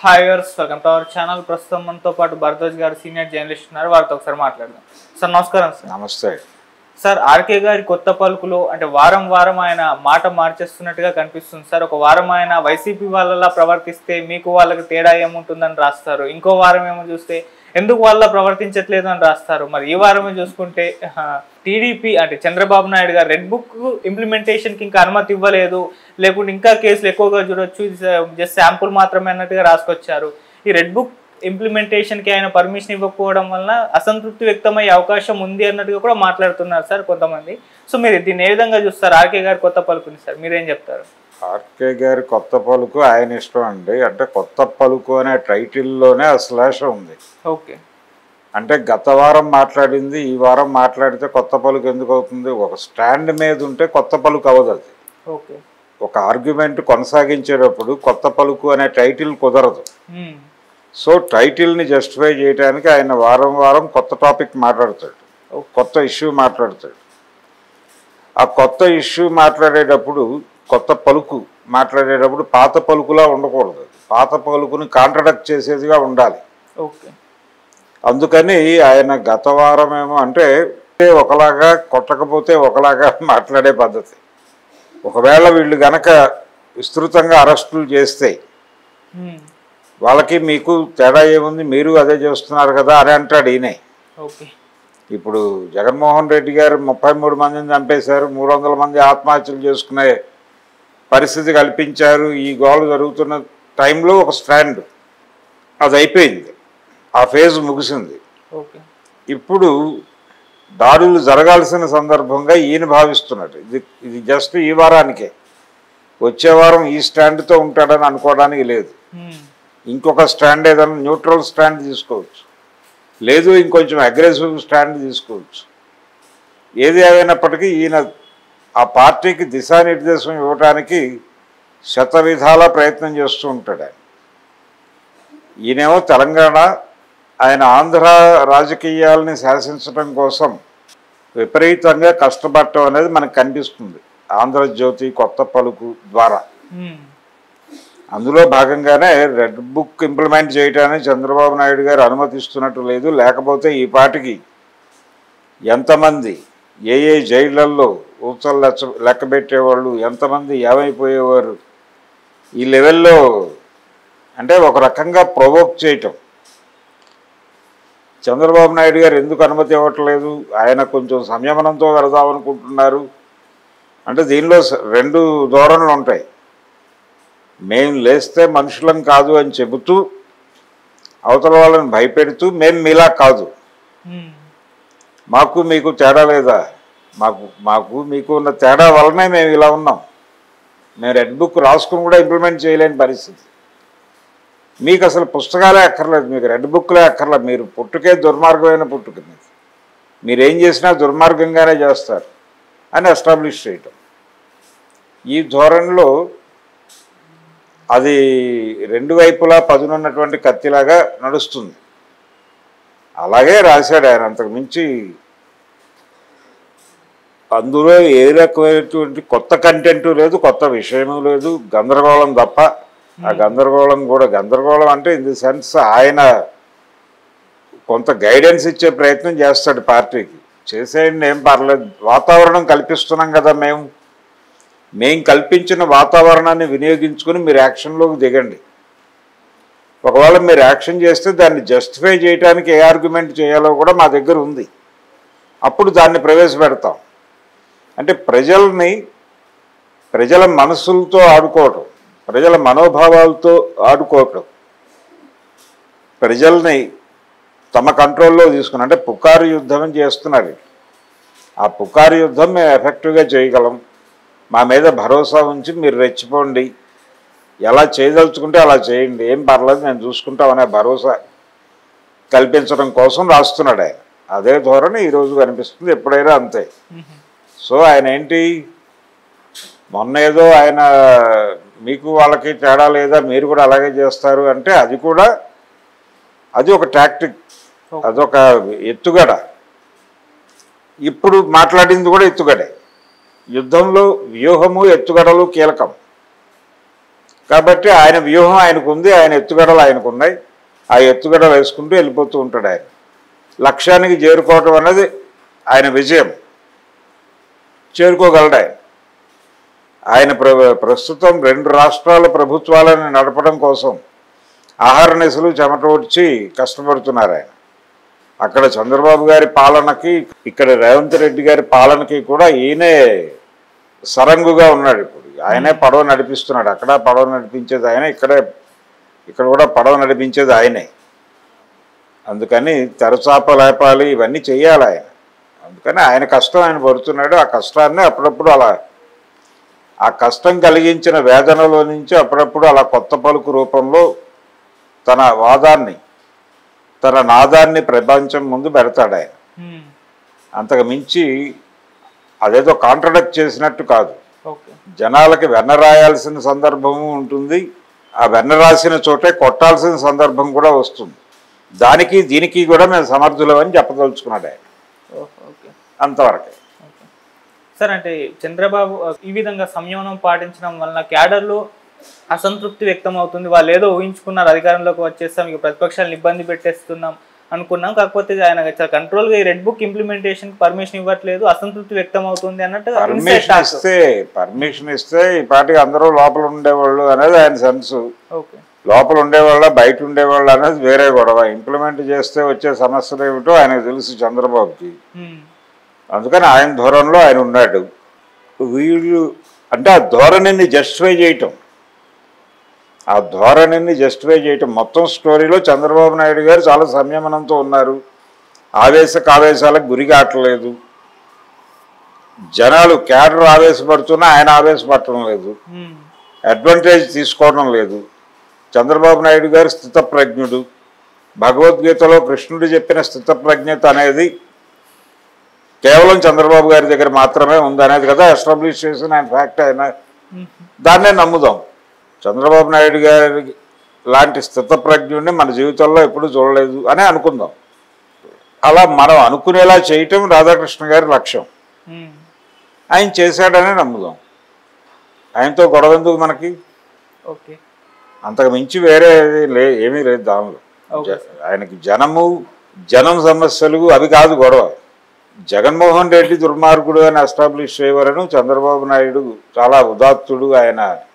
Hi వర్స్ welcome to our channel ప్రస్తుతం మనతో పాటు భరద్వాజ్ గారు సీనియర్ జర్నలిస్ట్ ఉన్నారు వారితో ఒకసారి మాట్లాడదాం సార్ నమస్కారం సార్ నమస్తే సార్ ఆర్కే గారి కొత్త పలుకులు అంటే వారం వారం ఆయన మాట మార్చేస్తున్నట్టుగా కనిపిస్తుంది సార్ ఒక వారం ఆయన వైసీపీ వాళ్ళలా ప్రవర్తిస్తే మీకు వాళ్ళకి తేడా ఏముంటుందని రాస్తారు ఇంకో వారం ఏమో చూస్తే ఎందుకు వాళ్ళ ప్రవర్తించట్లేదు అని రాస్తారు మరి ఈ వారమే చూసుకుంటే టీడీపీ అంటే చంద్రబాబు నాయుడు గారు రెడ్ బుక్ ఇంప్లిమెంటేషన్కి ఇంకా అనుమతి ఇవ్వలేదు లేకుంటే ఇంకా కేసులు ఎక్కువగా చూడొచ్చు జస్ట్ శాంపుల్ మాత్రమే అన్నట్టుగా రాసుకొచ్చారు ఈ రెడ్ బుక్ ఇంప్లిమెంటేషన్కి ఆయన పర్మిషన్ ఇవ్వకపోవడం వలన అసంతృప్తి వ్యక్తమయ్యే అవకాశం ఉంది అన్నట్టుగా కూడా మాట్లాడుతున్నారు సార్ కొంతమంది సో మీరు దీన్ని ఏ విధంగా చూస్తారు ఆర్కే గారి కొత్త పలుకుని సార్ మీరేం చెప్తారు ఆర్కే గారి కొత్త పలుకు ఆయన ఇష్టం అండి అంటే కొత్త పలుకు అనే టైటిల్లోనే ఆ శ్లేష ఉంది ఓకే అంటే గత వారం మాట్లాడింది ఈ వారం మాట్లాడితే కొత్త పలుకు ఎందుకు అవుతుంది ఒక స్టాండ్ మీద ఉంటే కొత్త పలుకు అవ్వదు అది ఓకే ఒక ఆర్గ్యుమెంట్ కొనసాగించేటప్పుడు కొత్త పలుకు అనే టైటిల్ కుదరదు సో టైటిల్ని జస్టిఫై చేయడానికి ఆయన వారం వారం కొత్త టాపిక్ మాట్లాడతాడు ఒక కొత్త ఇష్యూ మాట్లాడతాడు ఆ కొత్త ఇష్యూ మాట్లాడేటప్పుడు కొత్త పలుకు మాట్లాడేటప్పుడు పాత పలుకులా ఉండకూడదు పాత పలుకుని కాంట్రడక్ట్ చేసేదిగా ఉండాలి ఓకే అందుకని ఆయన గత వారమేమో అంటే ఒకలాగా కొట్టకపోతే ఒకలాగా మాట్లాడే పద్ధతి ఒకవేళ వీళ్ళు గనక విస్తృతంగా అరెస్టులు చేస్తే వాళ్ళకి మీకు తేడా ఏముంది మీరు అదే చేస్తున్నారు కదా అని అంటాడు ఈయనే ఓకే ఇప్పుడు జగన్మోహన్ రెడ్డి గారు ముప్పై మూడు మందిని చంపేశారు మూడు వందల మంది ఆత్మహత్యలు చేసుకునే పరిస్థితి కల్పించారు ఈ గోల జరుగుతున్న టైంలో ఒక స్టాండ్ అది అయిపోయింది ఆ ఫేజ్ ముగిసింది ఓకే ఇప్పుడు దాడులు జరగాల్సిన సందర్భంగా ఈయన భావిస్తున్నాడు ఇది ఇది జస్ట్ ఈ వారానికే వచ్చే వారం ఈ స్టాండ్తో ఉంటాడని అనుకోవడానికి లేదు ఇంకొక స్టాండ్ ఏదైనా న్యూట్రల్ స్టాండ్ తీసుకోవచ్చు లేదు ఇంకొంచెం అగ్రెసివ్ స్టాండ్ తీసుకోవచ్చు ఏది ఏమైనప్పటికీ ఈయన ఆ పార్టీకి దిశానిర్దేశం ఇవ్వడానికి శత విధాల ప్రయత్నం చేస్తూ ఉంటాడు ఆయన ఈయనేమో తెలంగాణ ఆయన ఆంధ్ర రాజకీయాలని శాసించడం కోసం విపరీతంగా కష్టపడటం అనేది మనకు కనిపిస్తుంది ఆంధ్రజ్యోతి కొత్త పలుకు ద్వారా అందులో భాగంగానే రెడ్ బుక్ ఇంప్లిమెంట్ చేయడానికి చంద్రబాబు నాయుడు గారు అనుమతిస్తున్నట్టు లేదు లేకపోతే ఈ పాటికి ఎంతమంది ఏ ఏ జైళ్ళల్లో ఊచలు లెచ్చ లెక్క పెట్టేవాళ్ళు ఎంతమంది ఏమైపోయేవారు ఈ లెవెల్లో అంటే ఒక రకంగా ప్రొవోక్ చేయటం చంద్రబాబు నాయుడు గారు ఎందుకు అనుమతి ఇవ్వట్లేదు ఆయన కొంచెం సంయమనంతో వెళదామనుకుంటున్నారు అంటే దీనిలో స- రెండు ధోరణులు ఉంటాయి మేము లేస్తే మనుషులం కాదు అని చెబుతూ అవతల వాళ్ళని భయపెడుతూ మేము మీలా కాదు మాకు మీకు తేడా లేదా మాకు మాకు మీకు ఉన్న తేడా వల్లనే మేము ఇలా ఉన్నాం మేము రెడ్ బుక్ రాసుకుని కూడా ఇంప్లిమెంట్ చేయలేని పరిస్థితి మీకు అసలు పుస్తకాలే అక్కర్లేదు మీకు రెడ్ బుక్లే అక్కర్లేదు మీరు పుట్టుకే దుర్మార్గమైన పుట్టుక మీది మీరు ఏం చేసినా దుర్మార్గంగానే చేస్తారు అని ఎస్టాబ్లిష్ చేయటం ఈ ధోరణిలో అది రెండు వైపులా పదునున్నటువంటి కత్తిలాగా నడుస్తుంది అలాగే రాశాడు ఆయన అంతకు మించి అందులో ఏ రకమైనటువంటి కొత్త కంటెంట్ లేదు కొత్త విషయము లేదు గందరగోళం తప్ప ఆ గందరగోళం కూడా గందరగోళం అంటే ఇన్ ది సెన్స్ ఆయన కొంత గైడెన్స్ ఇచ్చే ప్రయత్నం చేస్తాడు పార్టీకి చేసేయండి ఏం పర్లేదు వాతావరణం కల్పిస్తున్నాం కదా మేము మేం కల్పించిన వాతావరణాన్ని వినియోగించుకుని మీరు యాక్షన్లోకి దిగండి ఒకవేళ మీరు యాక్షన్ చేస్తే దాన్ని జస్టిఫై చేయడానికి ఏ ఆర్గ్యుమెంట్ చేయాలో కూడా మా దగ్గర ఉంది అప్పుడు దాన్ని ప్రవేశపెడతాం అంటే ప్రజల్ని ప్రజల మనసులతో ఆడుకోవటం ప్రజల మనోభావాలతో ఆడుకోవటం ప్రజల్ని తమ కంట్రోల్లో తీసుకుని అంటే పుకారు యుద్ధం అని చేస్తున్నారు ఆ పుకారు యుద్ధం మేము ఎఫెక్టివ్గా చేయగలం మా మీద భరోసా ఉంచి మీరు రెచ్చిపోండి ఎలా చేయదలుచుకుంటే అలా చేయండి ఏం పర్లేదు నేను చూసుకుంటామనే భరోసా కల్పించడం కోసం రాస్తున్నాడు ఆయన అదే ధోరణి ఈరోజు కనిపిస్తుంది ఎప్పుడైనా అంతే సో ఆయన ఏంటి మొన్న ఏదో ఆయన మీకు వాళ్ళకి తేడా లేదా మీరు కూడా అలాగే చేస్తారు అంటే అది కూడా అది ఒక టాక్టిక్ అదొక ఎత్తుగడ ఇప్పుడు మాట్లాడింది కూడా ఎత్తుగడే యుద్ధంలో వ్యూహము ఎత్తుగడలు కీలకం కాబట్టి ఆయన వ్యూహం ఆయనకు ఉంది ఆయన ఎత్తుగడలు ఆయనకు ఉన్నాయి ఆ ఎత్తుగడలు వేసుకుంటూ వెళ్ళిపోతూ ఉంటాడు ఆయన లక్ష్యానికి చేరుకోవటం అన్నది ఆయన విజయం చేరుకోగలడు ఆయన ఆయన ప్ర ప్రస్తుతం రెండు రాష్ట్రాల ప్రభుత్వాలను నడపడం కోసం ఆహార నిశలు చెమట వచ్చి కష్టపడుతున్నారు ఆయన అక్కడ చంద్రబాబు గారి పాలనకి ఇక్కడ రేవంత్ రెడ్డి గారి పాలనకి కూడా ఈయనే సరంగుగా ఉన్నాడు ఇప్పుడు ఆయనే పడవ నడిపిస్తున్నాడు అక్కడ పడవ నడిపించేది ఆయన ఇక్కడే ఇక్కడ కూడా పడవ నడిపించేది ఆయనే అందుకని తెరచాప లేపాలి ఇవన్నీ చెయ్యాలి ఆయన అందుకని ఆయన కష్టం ఆయన పడుతున్నాడు ఆ కష్టాన్ని అప్పుడప్పుడు అలా ఆ కష్టం కలిగించిన వేదనలో నుంచి అప్పుడప్పుడు అలా కొత్త పలుకు రూపంలో తన వాదాన్ని తన నాదాన్ని ప్రపంచం ముందు పెడతాడు ఆయన ఉమ్, అంతకు మించి అదేదో కాంట్రడక్ట్ చేసినట్టు కాదు ఓకే జనాలకి వెన్న రాయాల్సిన సందర్భము ఉంటుంది ఆ వెన్న రాసిన చోటే కొట్టాల్సిన సందర్భం కూడా వస్తుంది దానికి దీనికి కూడా మేము సమర్థులమని చెప్పదలుచుకున్నాడు ఆయన ఓహ్, ఓకే అంతవరకే ఓకే. సార్ అంటే చంద్రబాబు ఆ, ఈ విధంగా సంయమనం పాటించడం వలన క్యాడర్లో అసంతృప్తి వ్యక్తం అవుతుంది వాళ్ళు ఏదో ఊహించుకున్నారు అధికారంలోకి వచ్చేస్తాం ఇక ప్రతిపక్షాలను ఇబ్బంది పెట్టేస్తున్నాం అనుకున్నాం కాకపోతే ఆయన కంట్రోల్గా ఈ రెడ్ బుక్ ఇంప్లిమెంటేషన్ పర్మిషన్ ఇవ్వట్లేదు అసంతృప్తి వ్యక్తం అవుతుంది అన్నట్టు inside పర్మిషన్ talk. ఇస్తే పర్మిషన్ ఇస్తే ఈ పాటికి అందరూ లోపల ఉండేవాళ్ళు అనేది ఆయన సెన్స్ ఓకే లోపల ఉండేవాళ్ళ బయట ఉండేవాళ్ళు అనేది వేరే గొడవ ఇంప్లిమెంట్ చేస్తే వచ్చే సమస్యలు ఏమిటో ఆయనకు తెలుసు చంద్రబాబుకి ఉమ్, అందుకని ఆయన ధోరణిలో ఆయన ఉన్నాడు వీళ్ళు అంటే ఆ ధోరణిని జస్టిఫై చేయటం ఆ ధోరణిని జస్టిఫై చేయటం మొత్తం స్టోరీలో చంద్రబాబు నాయుడు గారు చాలా సంయమనంతో ఉన్నారు ఆవేశ కావేశాలకు గురి కావట్లేదు జనాలు క్యాడర్ ఆవేశపడుతున్నా ఆయన ఆవేశపడటం లేదు ఉమ్, అడ్వాంటేజ్ తీసుకోవడం లేదు చంద్రబాబు నాయుడు గారు స్థితప్రజ్ఞుడు భగవద్గీతలో కృష్ణుడు చెప్పిన స్థితప్రజ్ఞత అనేది కేవలం చంద్రబాబు గారి దగ్గర మాత్రమే ఉంది అనేది కదా ఎస్టాబ్లిష్ చేసిన ఆయన ఫ్యాక్ట్ అయినా ఉమ్, దాన్నే నమ్ముదాం చంద్రబాబు నాయుడు గారి లాంటి స్థితప్రజ్ఞుడిని మన జీవితంలో ఎప్పుడూ చూడలేదు అని అనుకుందాం అలా మనం అనుకునేలా చేయటం రాధాకృష్ణ గారి లక్ష్యం ఉమ్, ఆయన చేశాడనే నమ్ముదాం ఆయనతో గొడవ ఎందుకు మనకి ఓకే అంతకు మించి వేరే ఏది లే ఏమీ లేదు దానిలో ఓకే జ- ఆయనకి జనము జనం సమస్యలు అవి కాదు గొడవ జగన్మోహన్ రెడ్డి దుర్మార్గుడు అని ఎస్టాబ్లిష్ చేయవలను చంద్రబాబు నాయుడు చాలా ఉదాత్తుడు ఆయన